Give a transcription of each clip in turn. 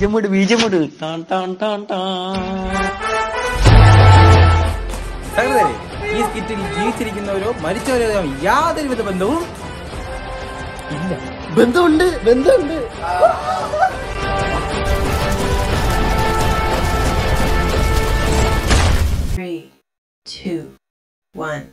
ബീജമിട് ബീജമിട് ടാൻ ടാൻ ടാൻ ടാൻ സഹോദരരെ, ഈ സ്കിറ്റിൽ ജീവിച്ചിരിക്കുന്നവരോ മരിച്ചവരോ തമ്മിൽ യാതൊരുവിധ ബന്ധവും ഇല്ല ബന്ധമുണ്ട് ബന്ധമുണ്ട് Three, two, one.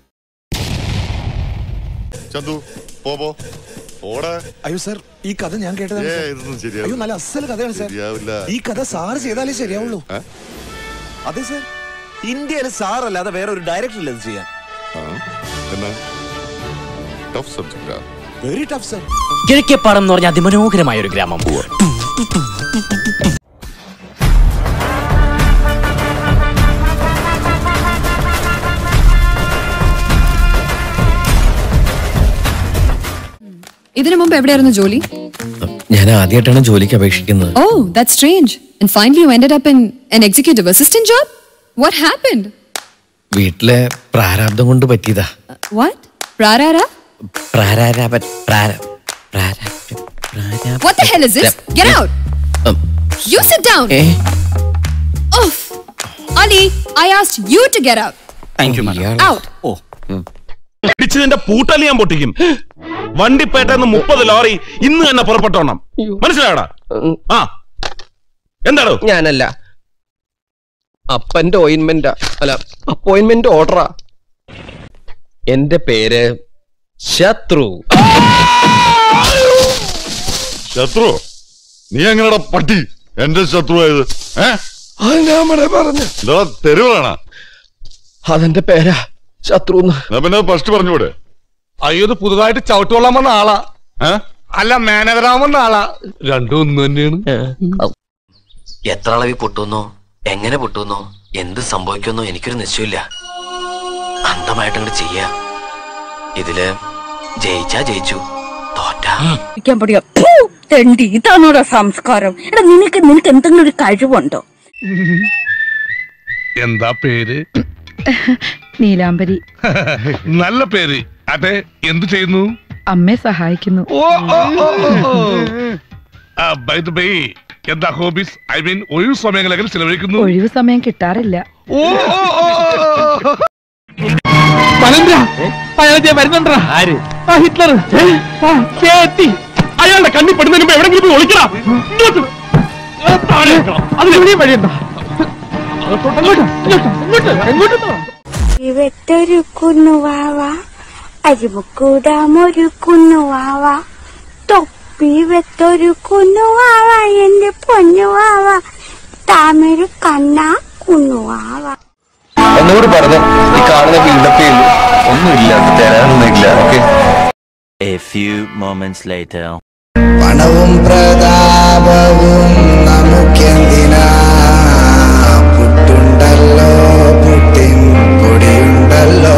ചന്തു പോ പോ ഓടാ അയ്യോ സാർ ഈ കഥ ഞാൻ കേട്ടതാണ് ഏ സാർ. ഇതൊന്നും അയ്യോ ശരിയാവില്ല നല്ല അസൽ കഥയാണ് സാർ ശരിയാവില്ല ഈ കഥ സാറ് ചെയ്താലേ ശരിയാവുള്ളൂ ഏ? അതെ സാർ ഇന്ത്യയിൽ സാർ അല്ലാതെ വേറെ ഒരു ഡയറക്ടർ ഇല്ല ഇത് ചെയ്യാൻ ആ, എന്നാ ടഫ് സബ്ജക്റ്റാ വെരി ടഫ് സാർ കിഴക്കേപ്പാടം എന്ന് പറഞ്ഞ അതിമനോഹരമായ ഒരു ഗ്രാമം ഇതിനു മുമ്പ് എവിടെയായിരുന്നു ജോലി ഞാൻ ആദ്യമായിട്ടാണ് ജോലിക്ക് അപേക്ഷിക്കുന്നത് oh that strange and finally you ended up in an executive assistant job what happened വീട്ടിലെ പ്രാരാബ്ദം കൊണ്ട് പറ്റിയതാ വാട്ട് പ്രാരാര പ്രാരാരാപ പ്രാര പ്രാരാ പ്രാരാ- What the hell is this? Get out! ഉം. You sit down! ഏ Oof! Ali, I asked you to get out. ഇയാള്- Out! ഇടിച്ചതിന്റെ പൂട്ടല് ഞാൻ പൊട്ടിക്കും വണ്ടിപ്പേട്ടെന്ന് മുപ്പത് ലോറി ഇന്ന് തന്നെ പുറപ്പെട്ടോണം മനസ്സിലായടാ ആ എന്താടോ ഞാനല്ല അപ്പന്റെ ഓയിൻമെന്റ് അല്ല അപ്പോയിന്റ്മെന്റ് ഓർഡറാ എന്റെ പേര് ശത്രു ശത്രു നീ എങ്ങനെടാ പട്ടി എന്റെ ശത്രുവായത് ഏ പറഞ്ഞു എന്താ തെരുവാണ അതെന്റെ പേരാ ശത്രു എന്നാ പിന്നെ ഫസ്റ്റ് പറഞ്ഞൂടെ അയ്യോ ഇത് പുതുതായിട്ട് ചവിട്ടുകൊള്ളാൻ വന്ന ആളാ ഏ അല്ല മാനേജറാൻ വന്ന ആളാ രണ്ടും ഒന്ന് തന്നെയാണ് എത്ര അളവിൽ പൊട്ടുന്നോ എങ്ങനെ പൊട്ടുന്നോ എന്ത് സംഭവിക്കുന്നോ എനിക്കൊരു നിശ്ചയമില്ല അന്ധമായിട്ട് അങ്ങോട്ട് ചെയ്യാ ഇതില് ജയിച്ചാ ജയിച്ചു തോറ്റാ ഇരിക്കാൻ പഠിക്കാം തെണ്ടി ഇതാണോടാ സംസ്കാരം എടാ നിനക്ക് നിനക്ക് എന്തെങ്കിലും ഒരു കഴിവുണ്ടോ എന്താ പേര് നീലാംബരി നല്ല പേര് അതെ എന്ത് ചെയ്യുന്നു അമ്മയെ സഹായിക്കുന്നു ഓ ബൈ ദ ബൈ എന്താ ഹോബീസ് ഐ മീൻ ഒഴിവ് സമയങ്ങളെങ്കിൽ ചിലവഴിക്കുന്നു ഒഴിവ് സമയം കിട്ടാറില്ല ഓ ഓ, ഓ, ഓ, ഓ. വരുന്നുണ്ടാ ആര് ഹിറ്റ്ലർ അയാളുടെ കണ്ണി പെടുന്നതിന് മുമ്പ് എവിടെങ്കിലും പോയി ഒളിക്കടാ ഇങ്ങോട്ട്. ആ, താഴെ വെക്കണം. അതിലെവിടെയും വഴിയുണ്ടോ അങ്ങോട്ട്, ഇങ്ങോട്ട്, ഇങ്ങോട്ട്, എങ്ങോട്ട് വെട്ടൊരു കുന്നുവാവ അരിമുക്കൂടാമൊരു കുന്നുവാവ തൊപ്പി വെത്തൊരു കുന്നുവാവ എന്റെ പൊന്നുവാവ താമര കണ്ണ കുന്നുവാവ എന്നോട് പറഞ്ഞ ഈ കാണുന്ന ബിൽഡപ്പ് ചെയ്യുന്നു ഒന്നുമില്ല തരാനൊന്നുമില്ല okay A few moments later. പണവും പ്രതാപവും നമുക്കെന്തിനാ പുട്ടുണ്ടല്ലോ പുട്ടിൻ പൊടിയുണ്ടല്ലോ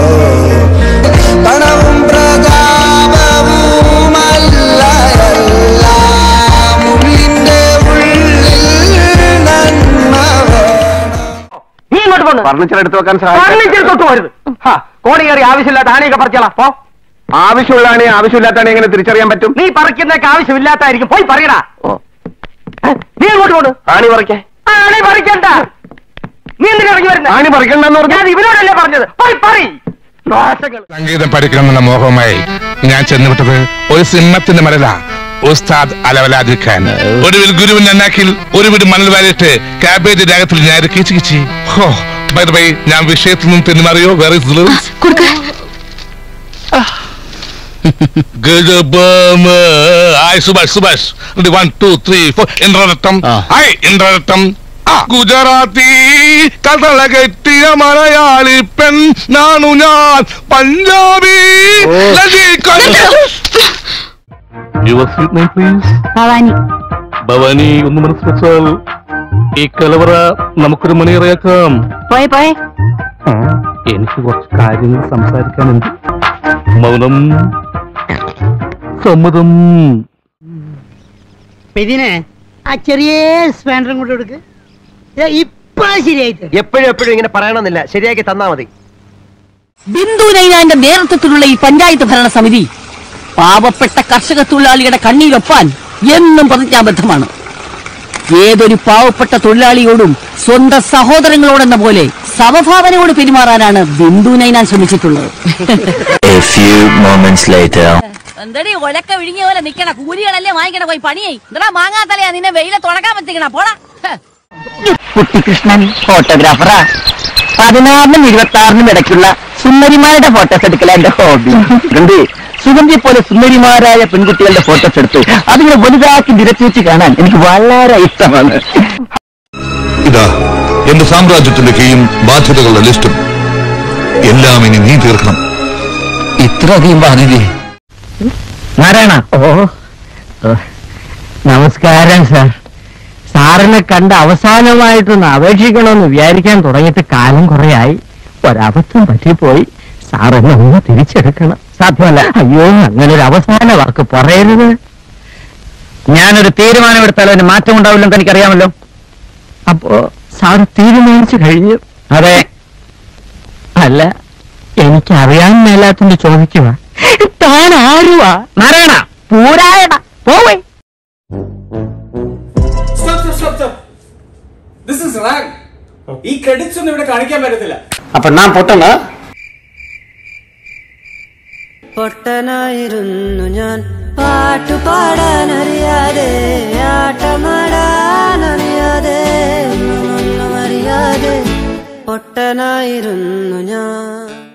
പണവും പ്രതാപവും അല്ല എല്ലാം ഉള്ളിന്റെ ഉള്ളിൽ നന്മ നീ ഇങ്ങോട്ട് പോന്ന് ഫർണിച്ചർ എടുത്തു വെക്കാൻ ഫർണിച്ചർ തൊട്ട് പോരുത് ഹാ, കോടി കയറി ആവശ്യമില്ലാത്ത ആണിയൊക്കെ പറിച്ചോളാം പോ ആവശ്യമുള്ളതാണ് ആവശ്യമില്ലാത്താണ് എങ്ങനെ തിരിച്ചറിയാൻ പറ്റും നീ പറിക്കുന്നൊക്കെ ആവശ്യമില്ലാത്തായിരിക്കും പോയി പറയടാ ഏ, നീ അങ്ങോട്ട് പോണ് ആണി പറിക്കേ ആണി പറിക്കണ്ട നീ എന്തിനാ ഇറങ്ങി വരുന്നത് ആണി പറിക്കണ്ടെന്ന് പറഞ്ഞു ഞാൻ ഇവനോടല്ലേ പറഞ്ഞത് പോയി പറ ദോഷങ്ങൾ സംഗീതം പഠിക്കണമെന്ന മോഹമായി ഞാൻ ചെന്നുവിട്ടത് ഒരു സിംഹത്തിന്റെ മരല ഉസ്താദ് അലവലാതിരിക്കാൻ ഒടുവിൽ ഗുരുവിൻ നന്നാക്കിൽ ഒരു വീട് മണൽ വാരിയിട്ട് കാബേജ് രാഗത്തിൽ ഞാൻ കിച്ചു കിച്ചി ഹോ ബൈ ബൈ ഞാൻ വിഷയത്തിൽ നിന്നും തെന്നുമാറിയോ വേറെ hi Subhash Subhash one two three four ഇന്ദ്രരത്തം ഹായ് ഇന്ദ്രരത്തം ഗുജറാത്തി കഥള കെട്ടിയ മലയാളി പെൺ നാണു ഞാൻ Punjabi your sweet name please Bhavani Bhavani ഒന്ന് മനസ്സ് വെച്ചാൽ ഈ കലവറ നമുക്കൊരു മണിയറയാക്കാം പോയെ പോയെ എനിക്ക് കുറച്ച് കാര്യങ്ങൾ സംസാരിക്കാനുണ്ട് മൗനം സമ്മതം ഇതിനെ ആ ചെറിയ സ്പാൻഡറും കൊണ്ട് കൊടുക്ക് ഇപ്പൊ ശരിയായിട്ട് എപ്പോഴും എപ്പോഴും ഇങ്ങനെ പറയണമെന്നില്ല ശരിയാക്കി തന്നാ മതി ബിന്ദു നൈനാന്റെ നേതൃത്വത്തിലുള്ള ഈ പഞ്ചായത്ത് ഭരണ സമിതി പാവപ്പെട്ട കർഷക തൊഴിലാളികളുടെ കണ്ണീരൊപ്പാൻ എന്നും പ്രതിജ്ഞാബദ്ധമാണ് ഏതൊരു പാവപ്പെട്ട തൊഴിലാളിയോടും സ്വന്തം സഹോദരങ്ങളോടെന്ന പോലെ സമഭാവനയോട് പെരുമാറാനാണ് Bindu Ninan ശ്രമിച്ചിട്ടുള്ളത് A few moments later. എന്തടി ഒലക്ക വിഴുങ്ങിയ പോലെ നിക്കണ കൂലികളല്ലേ വാങ്ങിക്കണ പോയി പണിയേ എന്താ മാങ്ങാത്തലയാ നിന്നെ വെയിലെ തുണക്കാൻ പറ്റിക്കണ പോടാ ഹ്. കുട്ടികൃഷ്ണൻ ഫോട്ടോഗ്രാഫറാ പതിനാറിനും ഇരുപത്തി ആറിനും ഇടയ്ക്കുള്ള സുന്ദരിമാരുടെ ഫോട്ടോസ് എടുക്കല എന്റെ ഹോബി കണ്ട് സുഗന്ധി പോലെ സുന്ദരിമാരായ പെൺകുട്ടികളുടെ ഫോട്ടോസ് എടുത്ത് അതിനെ വലുതാക്കി നിരത്തി വെച്ച് കാണാൻ എനിക്ക് വളരെ ഇഷ്ടമാണ് ഇതാ എന്റെ സാമ്രാജ്യത്തിന്റെ കീഴും ബാധ്യതകളുടെ ലിസ്റ്റും എല്ലാം ഇനി നീ തീർക്കണം ഇത്രയധികം ബാധ്യത നാരായണ ഓ ഓ, നമസ്കാരം സാർ സാറിനെ കണ്ട് അവസാനമായിട്ടൊന്ന് അപേക്ഷിക്കണമെന്ന് വിചാരിക്കാൻ തുടങ്ങിയിട്ട് കാലം കുറയായി ഒരബദ്ധം പറ്റിപ്പോയി സാർ എന്നെ ഒന്ന് തിരിച്ചെടുക്കണം സാധ്യമല്ല അയ്യോ അങ്ങനെ ഒരു അവസാന വാക്ക് പറയരുത് ഞാനൊരു തീരുമാനമെടുത്താൽ അതിന് മാറ്റം ഉണ്ടാവില്ലെന്ന് എനിക്കറിയാമല്ലോ അപ്പോ സാർ തീരുമാനിച്ചു കഴിഞ്ഞു അതെ അല്ല എനിക്കറിയാൻ മേലാത്തിന്റെ ചോദിക്കുക താൻ ആരുവാ നാരായണ പൂരായണ പോവേ ദിസ് ഇസ് റാങ് ഈ ക്രെഡിറ്റ്സ് ഒന്നും ഇവിടെ കാണിക്കാൻ പറ്റത്തില്ല അപ്പൊ ഞാൻ പൊട്ടണ പൊട്ടനായിരുന്നു ഞാൻ പാട്ടുപാടാനറിയാതെ ആട്ടമാടാനറിയാതെ ഒന്നും അറിയാതെ പൊട്ടനായിരുന്നു ഞാൻ